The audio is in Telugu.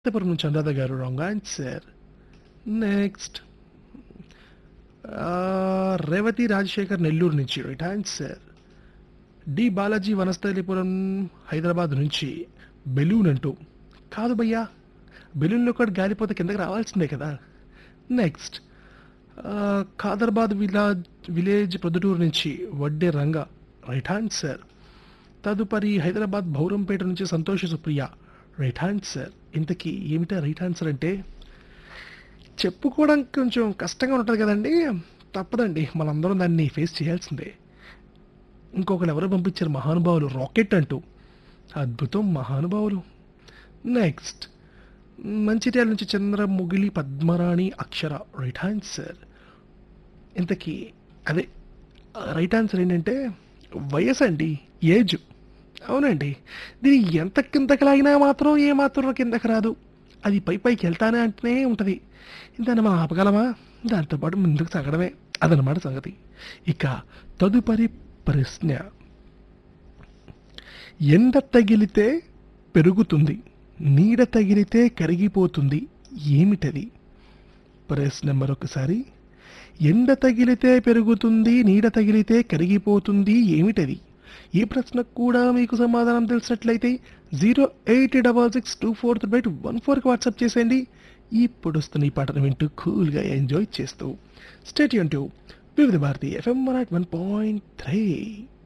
అనంతపురం నుంచి అనురాధ గారు wrong answer next Revathi Rajasekhar Nellore నుంచి right answer D Balaji Vanasthalipuram Hyderabad నుంచి బెలూన్ అంటూ కాదు భయ్యా బెలూన్లో కూడా గాలిపోతే కిందకి రావాల్సిందే కదా next Khadarbad village village Proddatur నుంచి వడ్డే రంగ రైట్ ఆన్సర్ తదుపరి హైదరాబాద్ భౌరంపేట నుంచి సంతోష సుప్రియ రైట్ ఆన్సర్ ఇంతకీ ఏమిటా రైట్ ఆన్సర్ అంటే చెప్పుకోవడానికి కొంచెం కష్టంగా ఉంటుంది కదండి తప్పదండి మనందరం దాన్ని ఫేస్ చేయాల్సిందే ఇంకొకరు ఎవరో పంపించారు మహానుభావులు రాకెట్ అంటూ అద్భుతం మహానుభావులు నెక్స్ట్ మంచిర్యాల నుంచి చంద్ర ముగిలి పద్మరాణి అక్షర రైట్ ఆన్సర్ ఇంతకీ అదే రైట్ ఆన్సర్ ఏంటంటే వయసు అండి ఏజ్ అవునండి దీని ఎంత కిందకి లాగినా మాత్రం ఏ మాత్రం కిందకి రాదు అది పై పైకి వెళ్తానే అంటూనే ఉంటుంది దాన్ని మనం ఆపగలమా దాంతోపాటు ముందుకు సాగడమే అదనమాట సంగతి ఇక తదుపరి ప్రశ్న ఎండ తగిలితే పెరుగుతుంది నీడ తగిలితే కరిగిపోతుంది ఏమిటది ప్రశ్న మరొకసారి ఎండ తగిలితే పెరుగుతుంది నీడ తగిలితే కరిగిపోతుంది ఏమిటది ఈ ప్రశ్నకు కూడా మీకు సమాధానం తెలిసినట్లయితే zero eight double six two four three eight one ఫోర్కి వాట్సాప్ చేసేయండి ఇప్పుడు వస్తున్న ఈ పాటను వింటూ కూల్గా ఎంజాయ్ చేస్తూ స్టేట్ యూన్ టు వివిధ Bharati F M one point three